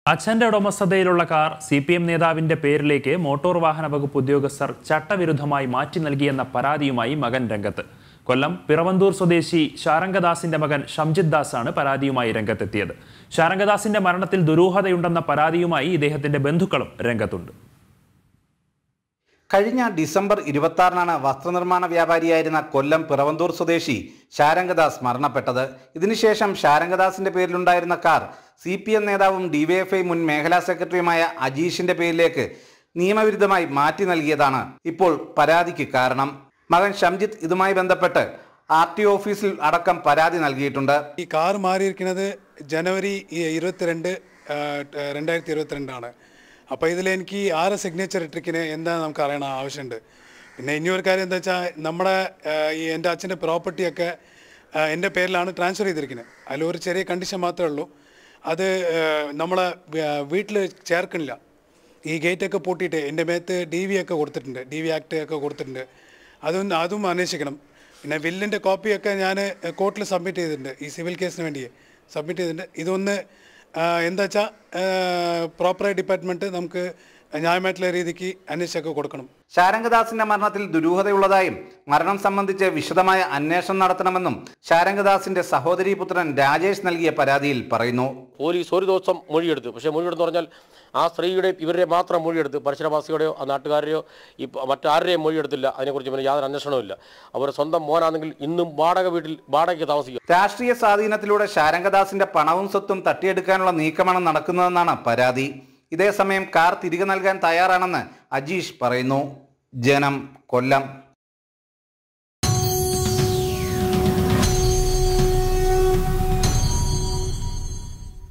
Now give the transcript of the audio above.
അച്ഛന്റെ ഉടമസ്ഥതയിലുള്ള car C P M നേതാവിന്റെ പേരിലേക്ക് മോട്ടോർ വാഹന വകുപ്പ് ഉദ്യോഗസ്ഥർ ചട്ടവിരുദ്ധമായി മാറ്റി നൽകിയെന്ന പരാതിയുമായി മകൻ രംഗത്ത് കൊല്ലം പിറവന്തൂർ സ്വദേശി ശാരംഗദാസിന്റെ മകൻ ഷംജിത് ദാസാണ് പരാതിയുമായി രംഗത്തെത്തിയത് ശാരംഗദാസിന്റെ മരണത്തിൽ ദുരൂഹതയുണ്ടെന്ന പരാതിയുമായി ഇദ്ദേഹത്തിന്റെ ബന്ധുക്കളും രംഗത്തുണ്ട് കഴിഞ്ഞ ഡിസംബർ ഇരുപത്തി വസ്ത്രനിർമ്മാണ വ്യാപാരിയായിരുന്ന കൊല്ലം പിറവന്തൂർ സ്വദേശി ശാരംഗദാസ് മരണപ്പെട്ടത് ഇതിനുശേഷം ശാരംഗദാസിന്റെ പേരിലുണ്ടായിരുന്ന കാർ സി പി എം നേതാവും ഡിവൈഎഫ്ഐ മുൻ മേഖലാ സെക്രട്ടറിയുമായ അജീഷിന്റെ പേരിലേക്ക് നിയമവിരുദ്ധമായി മാറ്റി നൽകിയതാണ് ഇപ്പോൾ പരാതിക്ക് കാരണം മകൻ ഷംജിത്ത് ഇതുമായി ബന്ധപ്പെട്ട് ആർ ടി ഓഫീസിൽ അടക്കം പരാതി നൽകിയിട്ടുണ്ട് ഈ കാർ മാറിയിരിക്കുന്നത് ജനുവരി ഈ ഇരുപത്തിരണ്ട് ആ, ട് രണ്ടായിരത്തി ഇരുപത്തിരണ്ടാണ് അപ്പോൾ ഇതിൽ എനിക്ക് ആറ് സിഗ്നേച്ചർ ഇട്ടിരിക്കുന്നത് എന്താ നമുക്ക് അറിയണ ആവശ്യമുണ്ട് പിന്നെ ഇനി ഒരു കാര്യം എന്താ വെച്ചാൽ നമ്മുടെ ആ, ഈ എൻ്റെ അച്ഛൻ്റെ പ്രോപ്പർട്ടിയൊക്കെ ആ, എൻ്റെ പേരിലാണ് ട്രാൻസ്ഫർ ചെയ്തിരിക്കുന്നത് അതിലൊരു ചെറിയ കണ്ടീഷൻ മാത്രമേ ഉള്ളൂ അത് ആ, നമ്മളെ വീട്ടിൽ ചേർക്കണില്ല ഈ ഗേറ്റൊക്കെ പൂട്ടിയിട്ട് എൻ്റെ മേത്ത് ഡി വി ഒക്കെ കൊടുത്തിട്ടുണ്ട് ഡി വി ആക്ട് ഒക്കെ കൊടുത്തിട്ടുണ്ട് അതൊന്ന് അതും അന്വേഷിക്കണം പിന്നെ വില്ലിൻ്റെ കോപ്പിയൊക്കെ ഞാൻ കോർട്ടിൽ സബ്മിറ്റ് ചെയ്തിട്ടുണ്ട് ഈ സിവിൽ കേസിന് വേണ്ടി സബ്മിറ്റ് ചെയ്തിട്ടുണ്ട് ഇതൊന്ന് ആ, എന്താ വെച്ചാൽ പ്രോപ്പറായി ഡിപ്പാർട്ട്മെൻറ്റ് നമുക്ക് ന്യായമായിട്ടുള്ള രീതിക്ക് അന്വേഷിച്ചൊക്കെ കൊടുക്കണം ശാരംഗദാസിന്റെ മരണത്തിൽ ദുരൂഹതയുള്ളതായും മരണം സംബന്ധിച്ച് വിശദമായ അന്വേഷണം നടത്തണമെന്നും ശാരംഗദാസിന്റെ സഹോദരി പുത്രൻ രാജേഷ് നൽകിയ പരാതിയിൽ പറയുന്നു പോലീസ് ഒരു ദിവസം മൊഴിയെടുത്തു പക്ഷേ മൊഴിയെടുത്ത് പറഞ്ഞാൽ ആ സ്ത്രീയുടെ ഇവരുടെ മാത്രം മൊഴിയെടുത്ത് പരിസരവാസിയുടെയോ ആ നാട്ടുകാരുടെയോ ഈ പ- മറ്റാരുടെയും മൊഴിയെടുത്തില്ല അതിനെക്കുറിച്ച് പിന്നെ യാതൊരു അന്വേഷണവും ഇല്ല അവർ സ്വന്തം മോനാണെങ്കിൽ ഇന്നും വാടക വീട്ടിൽ വാടകയ്ക്ക് താമസിക്കുക രാഷ്ട്രീയ സ്വാധീനത്തിലൂടെ ശാരംഗദാസിന്റെ പണവും സ്വത്തും തട്ടിയെടുക്കാനുള്ള നീക്കമാണ് നടക്കുന്നതെന്നാണ് പരാതി ഇതേസമയം കാർ തിരികെ നൽകാൻ തയ്യാറാണെന്ന് അജീഷ് പറയുന്നു ജനം കൊല്ലം